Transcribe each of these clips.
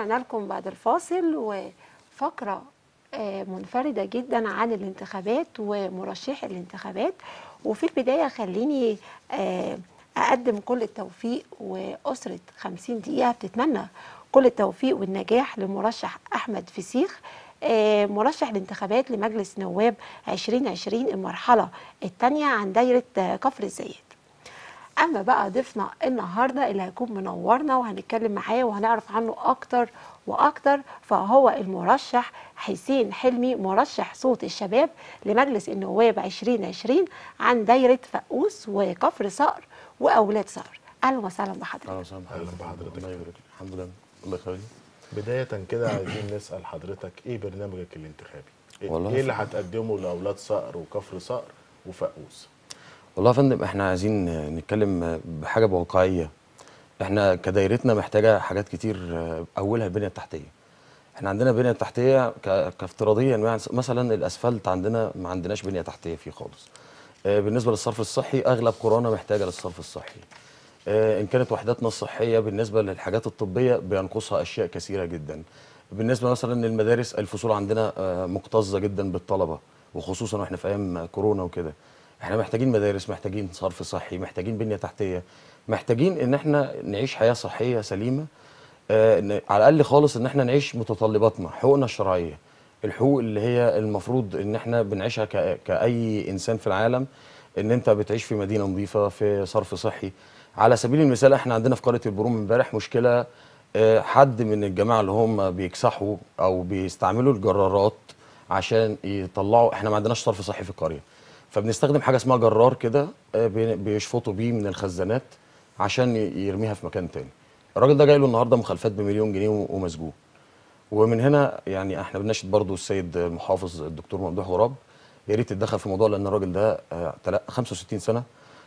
ورجعنا لكم بعد الفاصل وفقرة آه، منفردة جدا عن الانتخابات ومرشحي الانتخابات وفي البداية خليني آه، أقدم كل التوفيق وأسرة 50 دقيقة بتتمنى كل التوفيق والنجاح لمرشح أحمد فسيخ آه، مرشح الانتخابات لمجلس نواب 2020 المرحلة الثانية عن دايرة آه، كفر الزيات اما بقى ضيفنا النهارده اللي هيكون منورنا وهنتكلم معاه وهنعرف عنه اكتر واكتر فهو المرشح حسين حلمي مرشح صوت الشباب لمجلس النواب 2020 عن دايره فقوس وكفر صقر واولاد صقر اهلا وسهلا بحضرتك اهلا وسهلا أهلا بحضرتك. الله يبارك فيك. الحمد لله الله يخليك بداية كده عايزين نسأل حضرتك ايه برنامجك الانتخابي؟ إيه- والله ايه اللي هتقدمه لاولاد صقر وكفر صقر وفقوس؟ والله يا فندم احنا عايزين نتكلم بحاجه بواقعيه احنا كدايرتنا محتاجه حاجات كتير اولها البنيه التحتيه احنا عندنا بنيه تحتيه ك- كافتراضيا يعني مثلا الاسفلت عندنا ما عندناش بنيه تحتيه فيه خالص آه، بالنسبه للصرف الصحي اغلب قرانا محتاجه للصرف الصحي آه، ان كانت وحداتنا الصحيه بالنسبه للحاجات الطبيه بينقصها اشياء كثيره جدا بالنسبه مثلا للمدارس الفصول عندنا آه، مكتظه جدا بالطلبه وخصوصا واحنا في ايام كورونا وكده احنا محتاجين مدارس محتاجين صرف صحي محتاجين بنيه تحتيه محتاجين ان احنا نعيش حياه صحيه سليمه آه، إن- على الاقل خالص ان احنا نعيش متطلباتنا حقوقنا الشرعيه الحقوق اللي هي المفروض ان احنا بنعيشها ك- كاي انسان في العالم ان انت بتعيش في مدينه نظيفه في صرف صحي على سبيل المثال احنا عندنا في قريه البروم امبارح مشكله آه، حد من الجماعه اللي هم بيكسحوا او بيستعملوا الجرارات عشان يطلعوا احنا ما عندناش صرف صحي في القريه فبنستخدم حاجه اسمها جرار كده آه، بي- بيشفطوا بيه من الخزانات عشان ي- يرميها في مكان تاني الراجل ده جاي له النهارده مخالفات بمليون جنيه و- ومسجون ومن هنا يعني احنا بنناشد برضو السيد المحافظ الدكتور ممدوح غراب يا ريت يتدخل في الموضوع لان الراجل ده آه، تلا- 65 سنه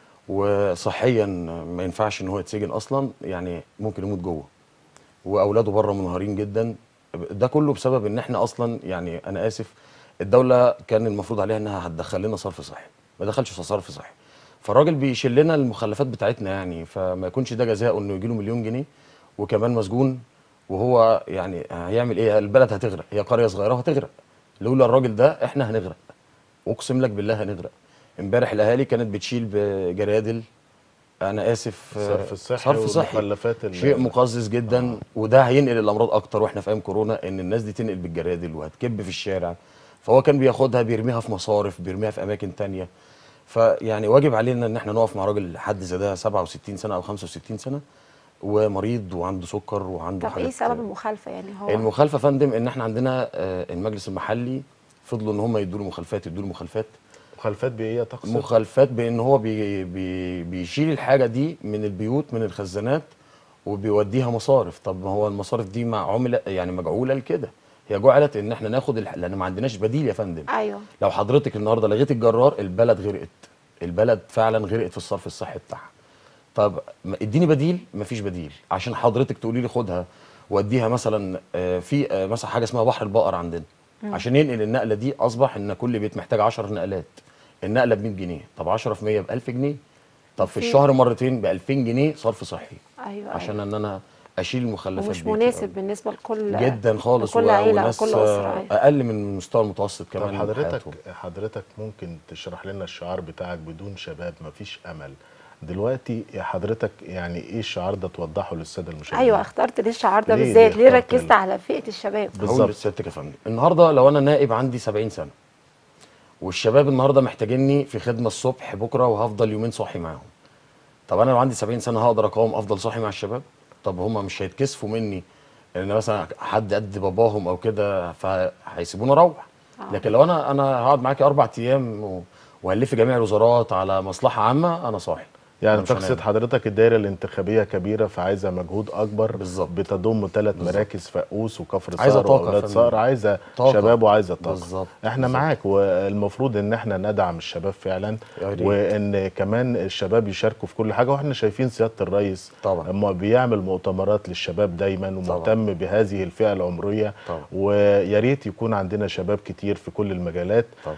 وصحيا ما ينفعش ان هو يتسجن اصلا يعني ممكن يموت جوه واولاده بره منهارين جدا ده كله بسبب ان احنا اصلا يعني انا اسف الدوله كان المفروض عليها انها هتدخل لنا صرف صحي ما دخلش في صرف صحي فالراجل بيشيل لنا المخلفات بتاعتنا يعني فما يكونش ده جزاؤه انه يجي له مليون جنيه وكمان مسجون وهو يعني هيعمل ايه البلد هتغرق هي قريه صغيره وهتغرق لولا الراجل ده احنا هنغرق اقسم لك بالله هنغرق امبارح الاهالي كانت بتشيل بجرادل انا اسف الصرف الصحي صرف صحي والمخلفات ال- شيء مقزز جدا وده هينقل الامراض اكتر واحنا في ايام كورونا ان الناس دي تنقل بالجرادل وهتكب في الشارع فهو كان بياخدها بيرميها في مصارف بيرميها في اماكن تانية فيعني واجب علينا ان احنا نقف مع راجل حد زي ده 67 سنه او 65 سنه ومريض وعنده سكر وعنده طب ايه حاجات سبب المخالفه يعني هو المخالفه يا فندم ان احنا عندنا آه، المجلس المحلي فضلوا ان هم يدوا له مخالفات يدوا له مخالفات مخالفات بيئية تقصد؟ مخالفات بان هو بي بي بيشيل الحاجه دي من البيوت من الخزانات وبيوديها مصارف طب ما هو المصارف دي مع عمله يعني مجعوله لكده هي جعلت ان احنا ناخد الح... لان ما عندناش بديل يا فندم ايوه لو حضرتك النهارده لغيت الجرار البلد غرقت البلد فعلا غرقت في الصرف الصحي بتاعها طب ما- اديني بديل مفيش بديل عشان حضرتك تقولي لي خدها وديها مثلا آه، في آه، مثلا حاجه اسمها بحر البقر عندنا عشان ينقل النقله دي اصبح ان كل بيت محتاج 10 نقلات النقله ب 100 جنيه طب 10 في 100 ب 1000 جنيه طب في في- الشهر مرتين ب 2000 جنيه صرف صحي ايوه عشان ان انا اشيل المخلفات ومش دي. مناسب بالنسبه لكل جدا خالص لكل و- عيله وناس وكل آه، اسره أيوة. اقل من المستوى المتوسط طب كمان حضرتك حياتهم. حضرتك ممكن تشرح لنا الشعار بتاعك بدون شباب مفيش امل دلوقتي حضرتك يعني ايه الشعار ده توضحه للساده المشاهدين ايوه اخترت ليه الشعار ده ليه- بالذات ليه ليه اخترت ركزت ال- على فئه الشباب هقول بالظبط. لسيادتك يا فندم النهارده لو انا نائب عندي 70 سنه والشباب النهارده محتاجيني في خدمه الصبح بكره وهفضل يومين صاحي معاهم طب انا لو عندي 70 سنه هقدر اقاوم افضل صاحي مع الشباب طب هم مش هيتكسفوا مني ان مثلا حد قد باباهم او كده فهيسيبوني اروح آه. لكن لو انا انا هقعد معاكي اربع ايام و- وهلف جميع الوزارات على مصلحه عامه انا صاحي يعني أنا مش تقصد هنام. حضرتك الدائره الانتخابيه كبيره فعايزه مجهود اكبر بالظبط. بتضم ثلاث بالظبط. مراكز فقوس وكفر عايزة صقر طاقة يا واولاد فندم. صقر عايزه طاقة. شباب وعايزه طاقه بالظبط احنا بالظبط. معاك والمفروض ان احنا ندعم الشباب فعلا يا ريت. وان كمان الشباب يشاركوا في كل حاجه واحنا شايفين سياده الرئيس طبعا. اما بيعمل مؤتمرات للشباب دايما ومهتم بهذه الفئه العمريه طبعا. ويا ريت يكون عندنا شباب كتير في كل المجالات طبعا.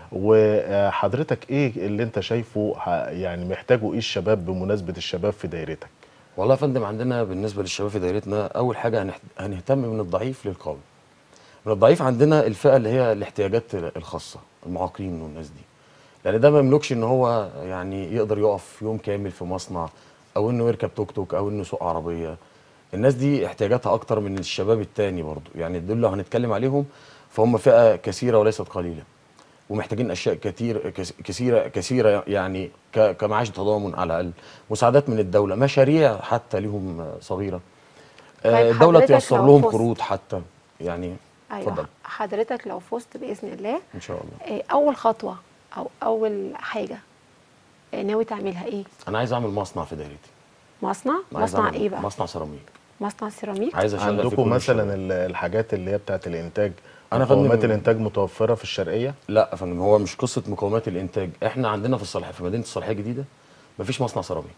وحضرتك ايه اللي انت شايفه ح- يعني محتاجه ايه الشباب بمناسبه الشباب في دايرتك والله يا فندم عندنا بالنسبه للشباب في دايرتنا اول حاجه هنحت- هنهتم من الضعيف للقوي من الضعيف عندنا الفئه اللي هي الاحتياجات الخاصه المعاقين والناس دي لان ده ما يملكش ان هو يعني يقدر يقف يوم كامل في مصنع او انه يركب توك توك او انه يسوق عربيه الناس دي احتياجاتها اكتر من الشباب التاني برضو يعني دول لو هنتكلم عليهم فهم فئه كثيره وليست قليله ومحتاجين اشياء كتير كس- كثيره كثيره يعني ك- كمعاش تضامن على الاقل مساعدات من الدوله مشاريع حتى ليهم آه، صغيره آه، طيب الدوله حضرتك تيسر لو لهم فزت- قروض حتى يعني اتفضل ايوه حضرتك لو فزت باذن الله ان شاء الله آه، اول خطوه او اول حاجه آه، ناوي تعملها ايه انا عايز اعمل مصنع في دايرتي مصنع أنا عايز مصنع أعمل ايه بقى مصنع سيراميك مصنع سيراميك عايز اشغل في عندكم كل مثلا الشباب. ال- الحاجات اللي هي بتاعت الانتاج أنا مقومات فندم- الانتاج متوفره في الشرقيه لا يا فندم هو مش قصه مقومات الانتاج احنا عندنا في الصلاحيه في مدينه الصلاحيه الجديده مفيش مصنع سيراميك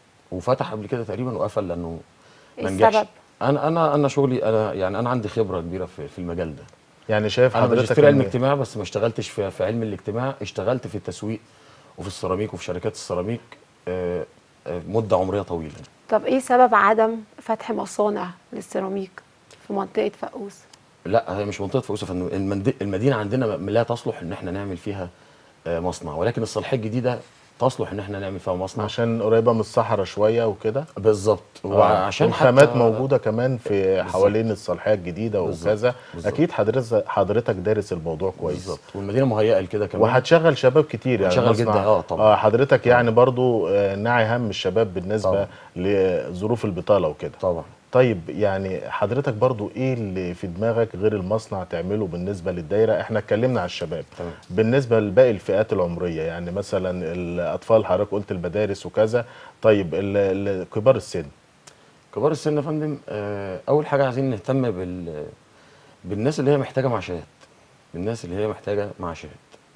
وفتح قبل كده تقريبا وقفل لانه إيه ما نجحش السبب؟ انا انا انا شغلي انا يعني انا عندي خبره كبيره في, في المجال ده يعني شايف انا حضرتك ماجستير علم إن- اجتماع بس ما اشتغلتش في, في علم الاجتماع اشتغلت في التسويق وفي السيراميك وفي شركات السيراميك آه، آه، مده عمريه طويله طب ايه سبب عدم فتح مصانع للسيراميك في منطقه فقوس لا هي مش منطقه فؤوس يا فندم المند- المدينه عندنا م- لا تصلح ان احنا نعمل فيها آه، مصنع ولكن الصلاحيه الجديده تصلح ان احنا نعمل فيها مصنع عشان قريبه من الصحراء شويه وكده بالظبط آه. وعشان والخامات حتى- موجوده كمان في حوالين الصلاحيه الجديده بالظبط. وكذا بالظبط. اكيد حضرتك حضرتك دارس الموضوع كويس بالظبط والمدينه مهيئه لكده كمان وهتشغل شباب كتير يعني هتشغل مصنع- جدا، آه، طبعا. اه حضرتك يعني برضو آه، ناعي هم الشباب بالنسبه طبعا. لظروف البطاله وكده طبعا طيب يعني حضرتك برضو ايه اللي في دماغك غير المصنع تعمله بالنسبه للدايره احنا اتكلمنا على الشباب تمام. بالنسبه لباقي الفئات العمريه يعني مثلا الاطفال حضرتك قلت المدارس وكذا طيب ال- ال- كبار السن كبار السن يا فندم آه، اول حاجه عايزين نهتم بال بالناس اللي هي محتاجه معاشات بالناس اللي هي محتاجه معاشات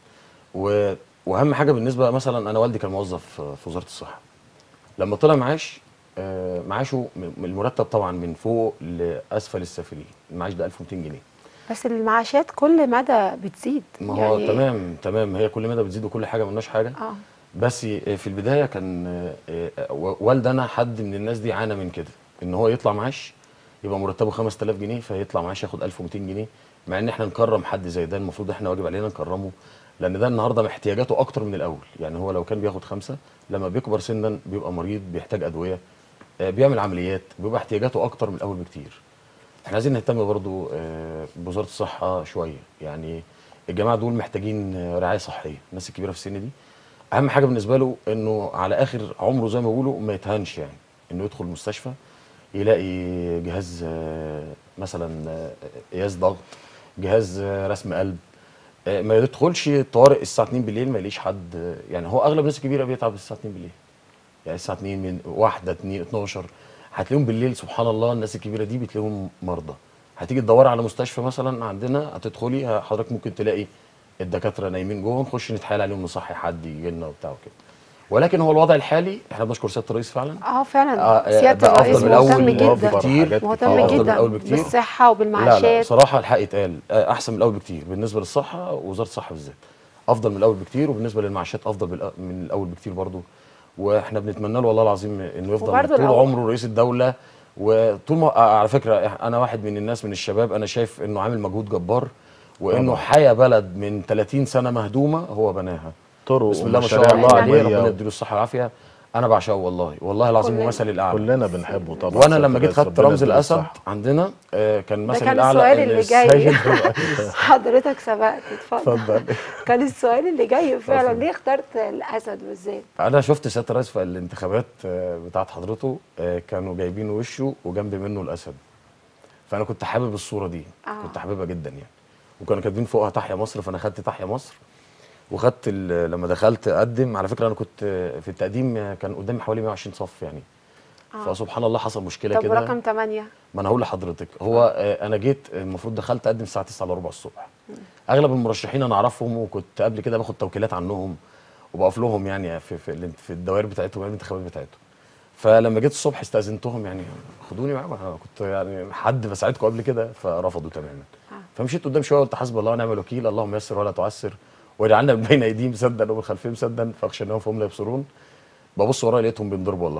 و... واهم حاجه بالنسبه مثلا انا والدي كان موظف في وزاره الصحه لما طلع معاش آه، معاشه م- المرتب طبعا من فوق لاسفل السافلين المعاش ده 1200 جنيه بس المعاشات كل مدى بتزيد ما هو تمام تمام هي كل مدى بتزيد وكل حاجه ملناش حاجه اه بس في البدايه كان آه، آه، والدنا حد من الناس دي عانى من كده ان هو يطلع معاش يبقى مرتبه 5000 جنيه فيطلع معاش ياخد 1200 جنيه مع ان احنا نكرم حد زي ده المفروض احنا واجب علينا نكرمه لان ده النهارده احتياجاته اكتر من الاول يعني هو لو كان بياخد خمسه لما بيكبر سنا بيبقى مريض بيحتاج ادويه آه، بيعمل عمليات بيبقى احتياجاته اكتر من الاول بكتير احنا عايزين نهتم برضو آه، بوزاره الصحه شويه يعني الجماعه دول محتاجين آه، رعايه صحيه الناس الكبيره في السن دي اهم حاجه بالنسبه له انه على اخر عمره زي ما بيقولوا ما يتهنش يعني انه يدخل المستشفى يلاقي جهاز آه، مثلا آه، قياس ضغط جهاز آه، رسم قلب آه، ما يدخلش الطوارئ الساعه 2 بالليل ما يلاقيش حد آه، يعني هو اغلب الناس الكبيره بيتعب الساعه 2 بالليل يعني الساعه 2 من واحدة 2 12 هتلاقيهم بالليل سبحان الله الناس الكبيره دي بتلاقيهم مرضى هتيجي تدوري على مستشفى مثلا عندنا هتدخلي حضرتك ممكن تلاقي الدكاتره نايمين جوه نخش نتحايل عليهم نصحي حد يجي لنا وبتاع وكده ولكن هو الوضع الحالي احنا بنشكر سياده الرئيس فعلا اه فعلا آه، آه، سياده بقى الرئيس أفضل من مهتم الأول جدا موفر بكتير. حاجات مهتم كتير. أفضل من جدا الأول بكتير. بالصحه لا لا وبالمعاشات صراحه الحق يتقال آه، احسن من الاول بكتير بالنسبه للصحه ووزاره الصحه بالذات افضل من الاول بكتير وبالنسبه للمعاشات افضل بالأ- من الاول بكتير برضو واحنا بنتمنى له والله العظيم انه يفضل وبرضو طول الأول. عمره رئيس الدوله وطول ما آه، على فكره إح- انا واحد من الناس من الشباب انا شايف انه عامل مجهود جبار وانه طبعا. حيا بلد من 30 سنه مهدومه هو بناها طرق بسم الله ما شاء ومشاريع الله عليه قومية ربنا يديله الصحه والعافيه انا بعشقه والله والله العظيم كلنا. ومثل الاعلى كلنا بنحبه طبعا وانا سيادة لما جيت الرئيس، خدت ربنا رمز يديله الاسد الصحة. عندنا آه، كان ده مثل كان الاعلى السؤال إن اللي جاي السيد حضرتك سبقت اتفضل اتفضل كان السؤال اللي جاي فعلا اتفضل. ليه اخترت الاسد بالذات انا شفت سياده الرئيس في الانتخابات آه، بتاعت حضرته آه، كانوا جايبين وشه وجنب منه الاسد فانا كنت حابب الصوره دي آه. كنت حاببها جدا يعني وكانوا كاتبين فوقها تحيا مصر فانا خدت تحيا مصر وخدت ال- لما دخلت اقدم على فكره انا كنت آه، في التقديم آه، كان قدامي حوالي 120 صف يعني آه. فسبحان الله حصل مشكله طب كده رقم 8 ما انا هقول لحضرتك هو آه، انا جيت المفروض دخلت اقدم الساعه 9 الا ربع الصبح اغلب المرشحين انا اعرفهم وكنت قبل كده باخد توكيلات عنهم وبقف لهم يعني في في, ال- في الدوائر بتاعتهم يعني الانتخابات بتاعتهم فلما جيت الصبح استاذنتهم يعني خدوني معاكم انا كنت يعني حد بساعدكم قبل كده فرفضوا تماما آه. فمشيت قدام شويه قلت حسبي الله ونعم الوكيل اللهم يسر ولا تعسر واجعلنا من بين ايديهم سدا ومن خلفهم سدا فاخشى انهم فهم لا يبصرون ببص ورايا لقيتهم بينضربوا والله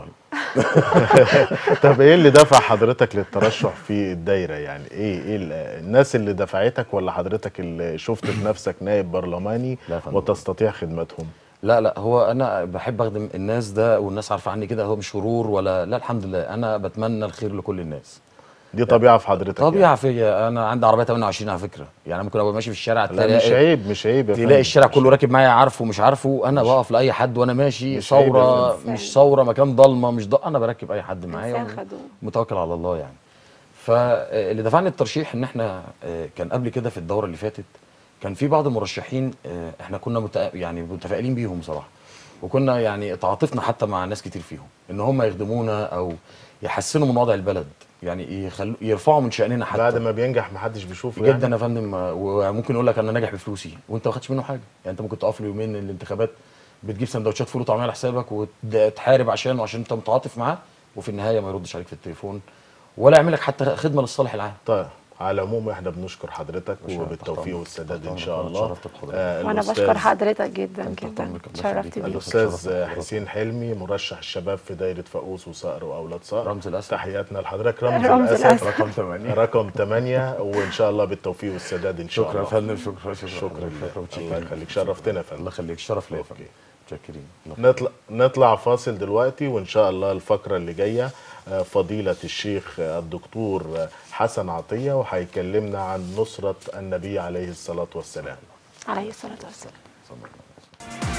طب ايه اللي دفع حضرتك للترشح في الدايره يعني ايه ايه ال- الناس اللي دفعتك ولا حضرتك اللي شفت في نفسك نائب برلماني لا يا فندم. وتستطيع خدمتهم لا لا هو انا بحب اخدم الناس ده والناس عارفه عني كده هو مش غرور ولا لا الحمد لله انا بتمنى الخير لكل الناس دي طبيعه في حضرتك طبيعه فيا انا عندي عربيه 28 على فكره يعني ممكن ابقى ماشي في الشارع يعني. لا مش عيب مش عيب يا فندم. تلاقي الشارع كله راكب معايا عارفه ومش عارفه انا بقف لاي حد وانا ماشي مش عيب يا ثوره فندم. مش ثوره مكان ضلمه مش ض... انا بركب اي حد معايا إنسان خدوم. متوكل على الله يعني فاللي دفعني الترشيح ان احنا آه، كان قبل كده في الدوره اللي فاتت كان في بعض المرشحين آه، احنا كنا متأ... يعني متفائلين بيهم بصراحه وكنا يعني تعاطفنا حتى مع ناس كتير فيهم ان هم يخدمونا او يحسنوا من وضع البلد يعني يخلو يرفعوا من شأننا حتى بعد ما بينجح محدش بيشوفه جدا يعني يا فندم آه، وممكن يقول لك انا ناجح بفلوسي وانت ما خدتش منه حاجه يعني انت ممكن تقف له يومين الانتخابات بتجيب سندوتشات فول وطعميه على حسابك وتحارب عشانه عشان انت متعاطف معاه وفي النهايه ما يردش عليك في التليفون ولا يعمل لك حتى خدمه للصالح العام طيب على العموم احنا بنشكر حضرتك باشا، تحت وبالتوفيق أمرك. والسداد تحت ان أمرك. شاء أنا الله اتشرفت بحضرتك. آه، وانا الأستاذ- بشكر حضرتك جدا أنت جدا أمرك، الله اتشرفت يخليك. بيك الاستاذ حسين حلمي مرشح الشباب في دايره فاقوس وصقر واولاد صقر رمز الأسد. تحياتنا لحضرتك رمز, رمز الاسد, الأسد. رقم 8 رقم 8 وان شاء الله بالتوفيق والسداد ان شاء شكرا يا الله فندم شكرا شكرا شكرا شكرا لله. الله يخليك شرفتنا يا فندم الله يخليك شرف ليا يا أوكي. فندم متشكرين الله نطلع نطلع فاصل دلوقتي وان شاء الله الفقره اللي جايه آه، فضيله الشيخ آه، الدكتور آه، حسن عطيه وهيكلمنا عن نصره النبي عليه الصلاه والسلام عليه الصلاه والسلام يخليك.